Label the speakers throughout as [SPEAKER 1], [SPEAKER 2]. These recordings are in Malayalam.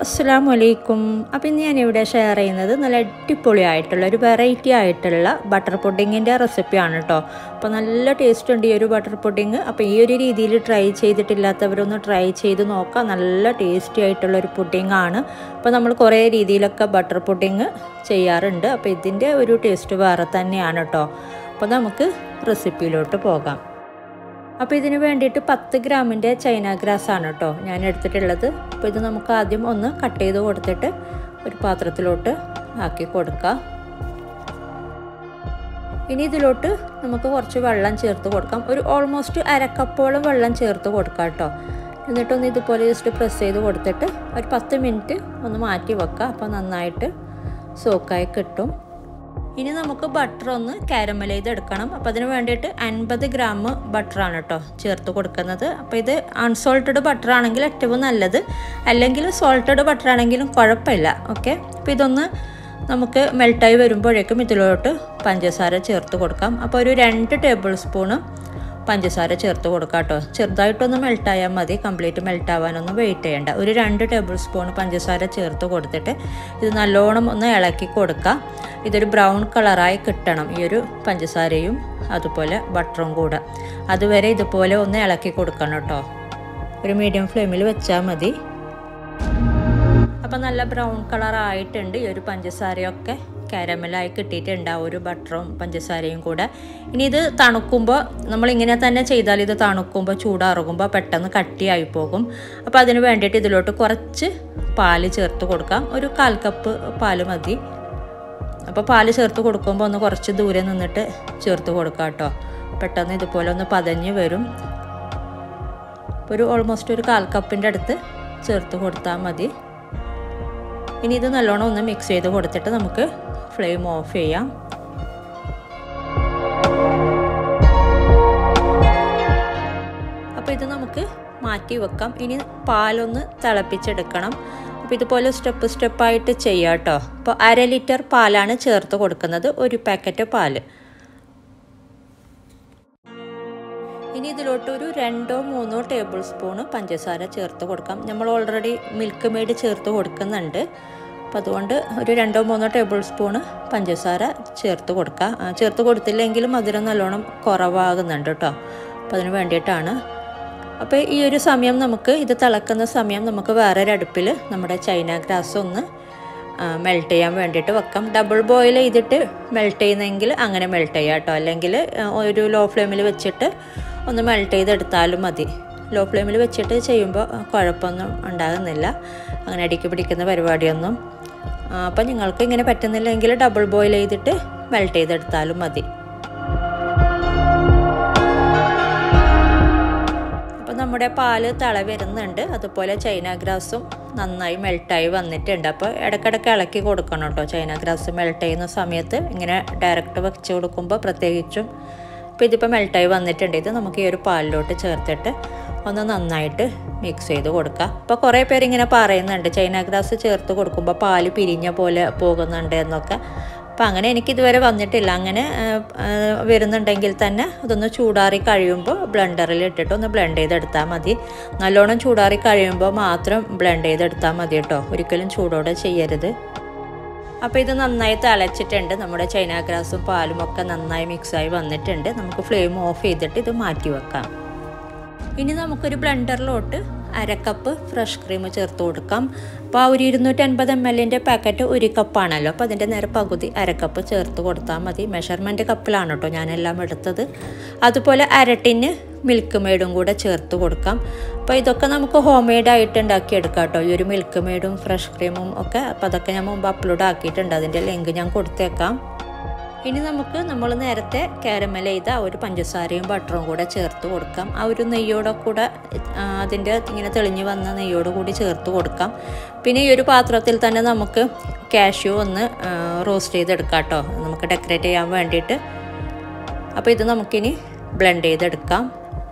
[SPEAKER 1] അസ്സാം വലൈക്കും അപ്പം ഇന്ന് ഞാനിവിടെ ഷെയർ ചെയ്യുന്നത് നല്ല അടിപൊളിയായിട്ടുള്ള ഒരു വെറൈറ്റി ആയിട്ടുള്ള ബട്ടർ പുഡിങ്ങിൻ്റെ റെസിപ്പിയാണ് കേട്ടോ അപ്പോൾ നല്ല ടേസ്റ്റ് ഉണ്ട് ഈ ഒരു ബട്ടർ പുഡിങ് അപ്പോൾ ഈ ഒരു രീതിയിൽ ട്രൈ ചെയ്തിട്ടില്ലാത്തവരൊന്ന് ട്രൈ ചെയ്ത് നോക്കാം നല്ല ടേസ്റ്റി ആയിട്ടുള്ള ഒരു പുഡിംഗ് ആണ് അപ്പോൾ നമ്മൾ കുറേ രീതിയിലൊക്കെ ബട്ടർ പുഡിങ് ചെയ്യാറുണ്ട് അപ്പോൾ ഇതിൻ്റെ ഒരു ടേസ്റ്റ് വേറെ തന്നെയാണ് കേട്ടോ അപ്പോൾ നമുക്ക് റെസിപ്പിയിലോട്ട് പോകാം അപ്പോൾ ഇതിന് വേണ്ടിയിട്ട് പത്ത് ഗ്രാമിൻ്റെ ചൈന ഗ്രാസ് ആണ് കേട്ടോ ഞാൻ എടുത്തിട്ടുള്ളത് അപ്പോൾ ഇത് നമുക്ക് ആദ്യം ഒന്ന് കട്ട് ചെയ്ത് കൊടുത്തിട്ട് ഒരു പാത്രത്തിലോട്ട് ആക്കി കൊടുക്കാം ഇനി ഇതിലോട്ട് നമുക്ക് കുറച്ച് വെള്ളം ചേർത്ത് കൊടുക്കാം ഒരു ഓൾമോസ്റ്റ് അരക്കപ്പോളം വെള്ളം ചേർത്ത് കൊടുക്കാം കേട്ടോ എന്നിട്ടൊന്ന് ഇതുപോലെ ജസ്റ്റ് പ്രസ് ചെയ്ത് കൊടുത്തിട്ട് ഒരു പത്ത് മിനിറ്റ് ഒന്ന് മാറ്റി വെക്കാം അപ്പോൾ നന്നായിട്ട് സോക്കായി കിട്ടും ഇനി നമുക്ക് ബട്ടർ ഒന്ന് കാരമൽ ചെയ്തെടുക്കണം അപ്പോൾ അതിന് വേണ്ടിയിട്ട് അൻപത് ഗ്രാം ബട്ടറാണ് കേട്ടോ ചേർത്ത് കൊടുക്കുന്നത് അപ്പോൾ ഇത് അൺസോൾട്ടഡ് ബട്ടർ ആണെങ്കിൽ ഏറ്റവും നല്ലത് അല്ലെങ്കിൽ സോൾട്ടഡ് ബട്ടർ ആണെങ്കിലും കുഴപ്പമില്ല ഓക്കെ അപ്പോൾ ഇതൊന്ന് നമുക്ക് മെൽട്ടായി വരുമ്പോഴേക്കും ഇതിലോട്ട് പഞ്ചസാര ചേർത്ത് കൊടുക്കാം അപ്പോൾ ഒരു രണ്ട് ടേബിൾ സ്പൂണ് പഞ്ചസാര ചേർത്ത് കൊടുക്കാം കേട്ടോ ചെറുതായിട്ടൊന്ന് മെൽട്ടായാൽ മതി കംപ്ലീറ്റ് മെൽട്ടാവാനൊന്നും വെയിറ്റ് ചെയ്യേണ്ട ഒരു രണ്ട് ടേബിൾ സ്പൂൺ പഞ്ചസാര ചേർത്ത് കൊടുത്തിട്ട് ഇത് നല്ലോണം ഒന്ന് ഇളക്കി കൊടുക്കുക ഇതൊരു ബ്രൗൺ കളറായി കിട്ടണം ഈ ഒരു പഞ്ചസാരയും അതുപോലെ ബട്ടറും കൂടെ അതുവരെ ഇതുപോലെ ഒന്ന് ഇളക്കി കൊടുക്കണം കേട്ടോ ഒരു മീഡിയം ഫ്ലെയിമിൽ വെച്ചാൽ മതി അപ്പം നല്ല ബ്രൗൺ കളർ ആയിട്ടുണ്ട് ഈ ഒരു പഞ്ചസാരയൊക്കെ കാരമലായി കിട്ടിയിട്ടുണ്ട് ആ ഒരു ബട്ടറും പഞ്ചസാരയും കൂടെ ഇനി ഇത് തണുക്കുമ്പോൾ നമ്മളിങ്ങനെ തന്നെ ചെയ്താൽ ഇത് തണുക്കുമ്പോൾ ചൂടാറുകുമ്പോൾ പെട്ടെന്ന് കട്ടിയായി പോകും അപ്പോൾ അതിന് വേണ്ടിയിട്ട് ഇതിലോട്ട് കുറച്ച് പാല് ചേർത്ത് കൊടുക്കാം ഒരു കാൽ കപ്പ് പാല് മതി അപ്പോൾ പാല് ചേർത്ത് കൊടുക്കുമ്പോൾ ഒന്ന് കുറച്ച് ദൂരെ നിന്നിട്ട് ചേർത്ത് കൊടുക്കാം കേട്ടോ പെട്ടെന്ന് ഇതുപോലെ ഒന്ന് പതഞ്ഞ് വരും ഒരു ഓൾമോസ്റ്റ് ഒരു കാൽ കപ്പിൻ്റെ അടുത്ത് ചേർത്ത് കൊടുത്താൽ മതി ഇനി ഇത് നല്ലോണം ഒന്ന് മിക്സ് ചെയ്ത് കൊടുത്തിട്ട് നമുക്ക് ഫ്ലെയിം ഓഫ് ചെയ്യാം അപ്പോൾ ഇത് നമുക്ക് മാറ്റി വെക്കാം ഇനി പാലൊന്ന് തിളപ്പിച്ചെടുക്കണം അപ്പോൾ ഇതുപോലെ സ്റ്റെപ്പ് സ്റ്റെപ്പായിട്ട് ചെയ്യാം കേട്ടോ അപ്പോൾ അര ലിറ്റർ പാലാണ് ചേർത്ത് കൊടുക്കുന്നത് ഒരു പാക്കറ്റ് പാല് ഇനി ഇതിലോട്ട് ഒരു രണ്ടോ മൂന്നോ ടേബിൾ സ്പൂണ് പഞ്ചസാര ചേർത്ത് കൊടുക്കാം നമ്മൾ ഓൾറെഡി മിൽക്ക് മെയ്ഡ് ചേർത്ത് കൊടുക്കുന്നുണ്ട് അപ്പം അതുകൊണ്ട് ഒരു രണ്ടോ മൂന്നോ ടേബിൾ സ്പൂണ് പഞ്ചസാര ചേർത്ത് കൊടുക്കുക ചേർത്ത് കൊടുത്തില്ലെങ്കിലും മധുരം നല്ലോണം കുറവാകുന്നുണ്ട് കേട്ടോ അപ്പോൾ അതിന് വേണ്ടിയിട്ടാണ് അപ്പോൾ ഈ ഒരു സമയം നമുക്ക് ഇത് തിളക്കുന്ന സമയം നമുക്ക് വേറൊരു അടുപ്പിൽ നമ്മുടെ ചൈന ഗ്രാസ് ഒന്ന് മെൽറ്റ് ചെയ്യാൻ വേണ്ടിയിട്ട് വെക്കാം ഡബിൾ ബോയിൽ ചെയ്തിട്ട് മെൽറ്റ് ചെയ്യുന്നെങ്കിൽ അങ്ങനെ മെൽറ്റ് ചെയ്യാം കേട്ടോ അല്ലെങ്കിൽ ഒരു ലോ ഫ്ലെയിമിൽ വെച്ചിട്ട് ഒന്ന് മെൽറ്റ് ചെയ്തെടുത്താലും മതി ലോ ഫ്ലെയിമിൽ വെച്ചിട്ട് ചെയ്യുമ്പോൾ കുഴപ്പമൊന്നും ഉണ്ടാകുന്നില്ല അങ്ങനെ അടിക്ക് പിടിക്കുന്ന പരിപാടിയൊന്നും അപ്പം നിങ്ങൾക്ക് ഇങ്ങനെ പറ്റുന്നില്ലെങ്കിൽ ഡബിൾ ബോയിൽ ചെയ്തിട്ട് മെൽറ്റ് ചെയ്തെടുത്താലും മതി അപ്പോൾ നമ്മുടെ പാല് തള വരുന്നുണ്ട് അതുപോലെ ചൈന ഗ്രാസും നന്നായി മെൽട്ടായി വന്നിട്ടുണ്ട് അപ്പോൾ ഇടയ്ക്കിടയ്ക്ക് ഇളക്കി കൊടുക്കണം കേട്ടോ ചൈന ഗ്രാസ് മെൽട്ട് ചെയ്യുന്ന സമയത്ത് ഇങ്ങനെ ഡയറക്റ്റ് വെച്ച് കൊടുക്കുമ്പോൾ പ്രത്യേകിച്ചും അപ്പോൾ ഇതിപ്പോൾ മെൽട്ടായി വന്നിട്ടുണ്ട് ഇത് നമുക്ക് ഈ ഒരു പാലിലോട്ട് ചേർത്തിട്ട് ഒന്ന് നന്നായിട്ട് മിക്സ് ചെയ്ത് കൊടുക്കുക അപ്പോൾ കുറേ പേര് ഇങ്ങനെ പറയുന്നുണ്ട് ചൈന ഗ്രാസ് ചേർത്ത് കൊടുക്കുമ്പോൾ പാല് പിരിഞ്ഞ പോലെ പോകുന്നുണ്ട് എന്നൊക്കെ അപ്പോൾ അങ്ങനെ എനിക്കിതുവരെ വന്നിട്ടില്ല അങ്ങനെ വരുന്നുണ്ടെങ്കിൽ തന്നെ അതൊന്ന് ചൂടാറി കഴിയുമ്പോൾ ബ്ലെൻഡറിൽ ഇട്ടിട്ട് ഒന്ന് ബ്ലെൻഡ് ചെയ്തെടുത്താൽ മതി നല്ലോണം ചൂടാറി കഴിയുമ്പോൾ മാത്രം ബ്ലെൻഡ് ചെയ്തെടുത്താൽ മതി കേട്ടോ ഒരിക്കലും ചൂടോടെ ചെയ്യരുത് അപ്പോൾ ഇത് നന്നായി തിളച്ചിട്ടുണ്ട് നമ്മുടെ ചൈന ഗ്രാസും പാലും ഒക്കെ നന്നായി മിക്സായി വന്നിട്ടുണ്ട് നമുക്ക് ഫ്ലെയിം ഓഫ് ചെയ്തിട്ട് ഇത് മാറ്റി വെക്കാം ഇനി നമുക്കൊരു ബ്ലെൻഡറിലോട്ട് അരക്കപ്പ് ഫ്രഷ് ക്രീം ചേർത്ത് കൊടുക്കാം അപ്പോൾ ആ ഒരു ഇരുന്നൂറ്റി അൻപത് എം എല്ലിൻ്റെ പാക്കറ്റ് ഒരു കപ്പാണല്ലോ അപ്പോൾ അതിൻ്റെ നേരെ പകുതി അരക്കപ്പ് ചേർത്ത് കൊടുത്താൽ മതി മെഷർമെൻറ്റ് കപ്പിലാണ് കേട്ടോ ഞാനെല്ലാം എടുത്തത് അതുപോലെ അരട്ടിന് മിൽക്ക് മെയ്ഡും കൂടെ ചേർത്ത് കൊടുക്കാം അപ്പോൾ ഇതൊക്കെ നമുക്ക് ഹോം മെയ്ഡായിട്ട് ഉണ്ടാക്കിയെടുക്കാം കേട്ടോ ഈ ഒരു മിൽക്ക് മെയ്ഡും ഫ്രഷ് ക്രീമും ഒക്കെ അപ്പോൾ അതൊക്കെ ഞാൻ മുമ്പ് അപ്ലോഡ് ആക്കിയിട്ടുണ്ട് അതിൻ്റെ ലിങ്ക് ഞാൻ കൊടുത്തേക്കാം ഇനി നമുക്ക് നമ്മൾ നേരത്തെ കാരമൽ ചെയ്ത ആ ഒരു പഞ്ചസാരയും ബട്ടറും കൂടെ ചേർത്ത് കൊടുക്കാം ആ ഒരു നെയ്യോടെ കൂടെ അതിൻ്റെ ഇങ്ങനെ തെളിഞ്ഞ് വന്ന നെയ്യോട് കൂടി ചേർത്ത് കൊടുക്കാം പിന്നെ ഈ ഒരു പാത്രത്തിൽ തന്നെ നമുക്ക് കാഷ്യൂ ഒന്ന് റോസ്റ്റ് ചെയ്തെടുക്കാം കേട്ടോ നമുക്ക് ഡെക്കറേറ്റ് ചെയ്യാൻ വേണ്ടിയിട്ട് അപ്പോൾ ഇത് നമുക്കിനി ബ്ലെൻഡ് ചെയ്തെടുക്കാം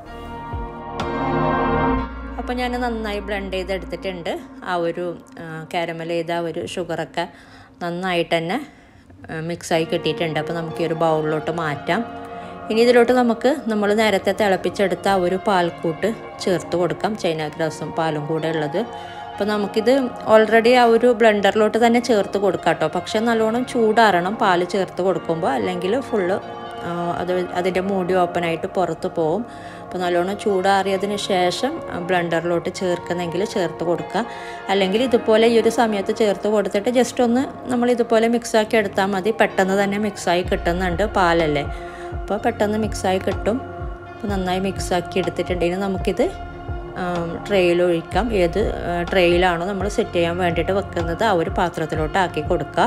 [SPEAKER 1] അപ്പോൾ ഞാൻ നന്നായി ബ്ലെൻഡ് ചെയ്തെടുത്തിട്ടുണ്ട് ആ ഒരു കാരമൽ ചെയ്ത ആ ഒരു ഷുഗറൊക്കെ നന്നായിട്ട് തന്നെ മിക്സായി കിട്ടിയിട്ടുണ്ട് അപ്പോൾ നമുക്ക് ഈ ഒരു ബൗളിലോട്ട് മാറ്റാം ഇനി ഇതിലോട്ട് നമുക്ക് നമ്മൾ നേരത്തെ തിളപ്പിച്ചെടുത്ത ആ ഒരു പാൽക്കൂട്ട് ചേർത്ത് കൊടുക്കാം ചൈന ഗ്രാസും പാലും കൂടെ ഉള്ളത് അപ്പോൾ നമുക്കിത് ഓൾറെഡി ആ ഒരു ബ്ലെൻഡറിലോട്ട് തന്നെ ചേർത്ത് കൊടുക്കാം കേട്ടോ പക്ഷേ നല്ലോണം ചൂടാറണം പാല് ചേർത്ത് കൊടുക്കുമ്പോൾ അല്ലെങ്കിൽ ഫുള്ള് അത് അതിൻ്റെ മൂടി ഓപ്പണായിട്ട് പുറത്ത് പോവും അപ്പോൾ നല്ലോണം ചൂടാറിയതിന് ശേഷം ബ്ലെൻഡറിലോട്ട് ചേർക്കുന്നെങ്കിൽ ചേർത്ത് കൊടുക്കുക അല്ലെങ്കിൽ ഇതുപോലെ ഈ ഒരു സമയത്ത് ചേർത്ത് കൊടുത്തിട്ട് ജസ്റ്റ് ഒന്ന് നമ്മൾ ഇതുപോലെ മിക്സാക്കി എടുത്താൽ മതി പെട്ടെന്ന് തന്നെ മിക്സായി കിട്ടുന്നുണ്ട് പാലല്ലേ അപ്പോൾ പെട്ടെന്ന് മിക്സായി കിട്ടും അപ്പോൾ നന്നായി മിക്സാക്കി എടുത്തിട്ടുണ്ടെങ്കിൽ നമുക്കിത് ട്രെയിൽ ഒഴിക്കാം ഏത് ട്രെയിലാണോ നമ്മൾ സെറ്റ് ചെയ്യാൻ വേണ്ടിയിട്ട് വെക്കുന്നത് ആ ഒരു പാത്രത്തിലോട്ട് ആക്കി കൊടുക്കുക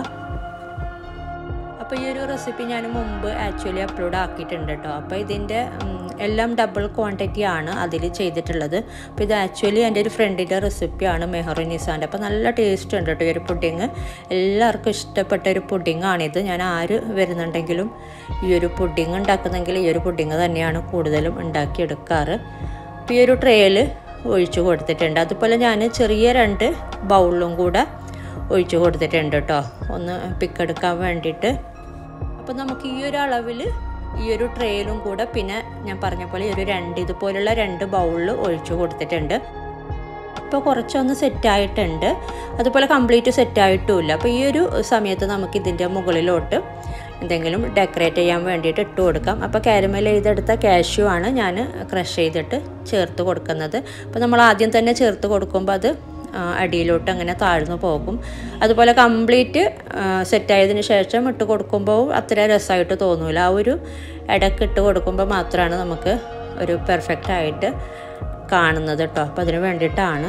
[SPEAKER 1] അപ്പോൾ ഈ ഒരു റെസിപ്പി ഞാൻ മുമ്പ് ആക്ച്വലി അപ്ലോഡ് ആക്കിയിട്ടുണ്ട് കേട്ടോ അപ്പോൾ ഇതിൻ്റെ എല്ലാം ഡബിൾ ക്വാണ്ടിറ്റി ആണ് അതിൽ ചെയ്തിട്ടുള്ളത് അപ്പോൾ ഇത് ആക്ച്വലി എൻ്റെ ഒരു ഫ്രണ്ടിൻ്റെ റെസിപ്പിയാണ് മെഹറുനിസാൻ്റെ അപ്പോൾ നല്ല ടേസ്റ്റ് ഉണ്ട് കേട്ടോ ഈ ഒരു പുഡിങ് എല്ലാവർക്കും ഇഷ്ടപ്പെട്ട ഒരു പുഡിങ്ങാണിത് ഞാൻ ആര് വരുന്നുണ്ടെങ്കിലും ഈ ഒരു പുഡിങ് ഉണ്ടാക്കുന്നെങ്കിൽ ഈ ഒരു പുഡിങ് തന്നെയാണ് കൂടുതലും ഉണ്ടാക്കിയെടുക്കാറ് അപ്പോൾ ഈ ഒരു ട്രേയിൽ ഒഴിച്ചു കൊടുത്തിട്ടുണ്ട് അതുപോലെ ഞാൻ ചെറിയ രണ്ട് ബൗളിലും കൂടെ ഒഴിച്ചു കൊടുത്തിട്ടുണ്ട് കേട്ടോ ഒന്ന് പിക്കെടുക്കാൻ വേണ്ടിയിട്ട് അപ്പോൾ നമുക്ക് ഈ ഒരു അളവിൽ ഈ ഒരു ട്രേയിലും കൂടെ പിന്നെ ഞാൻ പറഞ്ഞ പോലെ ഈ ഒരു രണ്ട് ഇതുപോലുള്ള രണ്ട് ബൗളിൽ ഒഴിച്ചു കൊടുത്തിട്ടുണ്ട് ഇപ്പോൾ കുറച്ചൊന്ന് സെറ്റായിട്ടുണ്ട് അതുപോലെ കംപ്ലീറ്റ് സെറ്റായിട്ടുമില്ല അപ്പോൾ ഈ ഒരു സമയത്ത് നമുക്ക് ഇതിൻ്റെ മുകളിലോട്ട് എന്തെങ്കിലും ഡെക്കറേറ്റ് ചെയ്യാൻ വേണ്ടിയിട്ട് ഇട്ട് കൊടുക്കാം അപ്പോൾ കാരമൽ ചെയ്തെടുത്ത കാഷ്യൂ ആണ് ഞാൻ ക്രഷ് ചെയ്തിട്ട് ചേർത്ത് കൊടുക്കുന്നത് അപ്പോൾ നമ്മൾ ആദ്യം തന്നെ ചേർത്ത് കൊടുക്കുമ്പോൾ അത് അടിയിലോട്ട് അങ്ങനെ താഴ്ന്നു പോകും അതുപോലെ കംപ്ലീറ്റ് സെറ്റായതിന് ശേഷം ഇട്ട് കൊടുക്കുമ്പോൾ അത്ര രസമായിട്ട് തോന്നില്ല ആ ഒരു ഇടയ്ക്ക് ഇട്ട് കൊടുക്കുമ്പോൾ മാത്രമാണ് നമുക്ക് ഒരു പെർഫെക്റ്റ് ആയിട്ട് കാണുന്നത് കേട്ടോ അപ്പോൾ അതിന് വേണ്ടിയിട്ടാണ്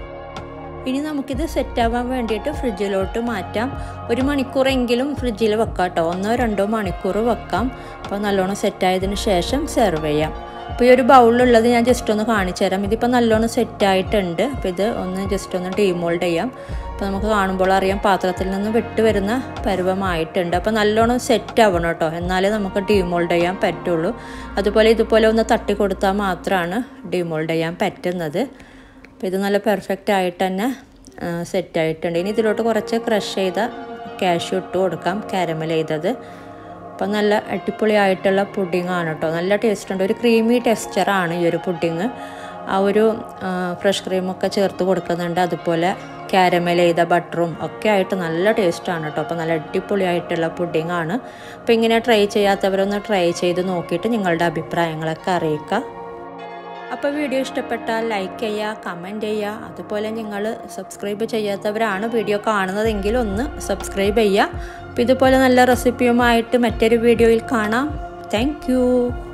[SPEAKER 1] ഇനി നമുക്കിത് സെറ്റാവാൻ വേണ്ടിയിട്ട് ഫ്രിഡ്ജിലോട്ട് മാറ്റാം ഒരു മണിക്കൂറെങ്കിലും ഫ്രിഡ്ജിൽ വെക്കാം കേട്ടോ ഒന്നോ രണ്ടോ മണിക്കൂർ വെക്കാം അപ്പോൾ നല്ലോണം സെറ്റായതിന് ശേഷം സെർവ് ചെയ്യാം അപ്പോൾ ഈ ഒരു ബൗളിലുള്ളത് ഞാൻ ജസ്റ്റ് ഒന്ന് കാണിച്ചു തരാം ഇതിപ്പോൾ നല്ലോണം സെറ്റായിട്ടുണ്ട് അപ്പോൾ ഇത് ഒന്ന് ജസ്റ്റ് ഒന്ന് ഡീമോൾഡ് ചെയ്യാം അപ്പോൾ നമുക്ക് കാണുമ്പോൾ അറിയാം പാത്രത്തിൽ നിന്ന് വിട്ട് വരുന്ന പരുവമായിട്ടുണ്ട് അപ്പോൾ നല്ലോണം സെറ്റ് ആവണം കേട്ടോ എന്നാലേ നമുക്ക് ഡീമോൾഡ് ചെയ്യാൻ പറ്റുള്ളൂ അതുപോലെ ഇതുപോലെ ഒന്ന് തട്ടി കൊടുത്താൽ മാത്രമാണ് ഡീമോൾഡ് ചെയ്യാൻ പറ്റുന്നത് അപ്പോൾ ഇത് നല്ല പെർഫെക്റ്റ് ആയിട്ട് തന്നെ സെറ്റായിട്ടുണ്ട് ഇനി ഇതിലോട്ട് കുറച്ച് ക്രഷ് ചെയ്ത കാഷ്യൂ ഇട്ട് കൊടുക്കാം കാരമൽ ചെയ്തത് അപ്പം നല്ല അടിപൊളിയായിട്ടുള്ള പുഡിംഗ് ആണ് കേട്ടോ നല്ല ടേസ്റ്റ് ഉണ്ട് ഒരു ക്രീമി ടെക്സ്ചറാണ് ഈ ഒരു പുഡിങ് ആ ഒരു ഫ്രഷ് ക്രീമൊക്കെ ചേർത്ത് കൊടുക്കുന്നുണ്ട് അതുപോലെ കാരമൽ ചെയ്ത ബട്ടറും ഒക്കെ ആയിട്ട് നല്ല ടേസ്റ്റാണ് കേട്ടോ അപ്പോൾ നല്ല അടിപൊളിയായിട്ടുള്ള പുഡിംഗ് ആണ് അപ്പോൾ ഇങ്ങനെ ട്രൈ ചെയ്യാത്തവരൊന്ന് ട്രൈ ചെയ്ത് നോക്കിയിട്ട് നിങ്ങളുടെ അഭിപ്രായങ്ങളൊക്കെ അറിയിക്കുക അപ്പോൾ വീഡിയോ ഇഷ്ടപ്പെട്ടാൽ ലൈക്ക് ചെയ്യുക കമൻറ്റ് ചെയ്യുക അതുപോലെ നിങ്ങൾ സബ്സ്ക്രൈബ് ചെയ്യാത്തവരാണ് വീഡിയോ കാണുന്നതെങ്കിൽ ഒന്ന് സബ്സ്ക്രൈബ് ചെയ്യുക അപ്പോൾ ഇതുപോലെ നല്ല റെസിപ്പിയുമായിട്ട് മറ്റൊരു വീഡിയോയിൽ കാണാം താങ്ക്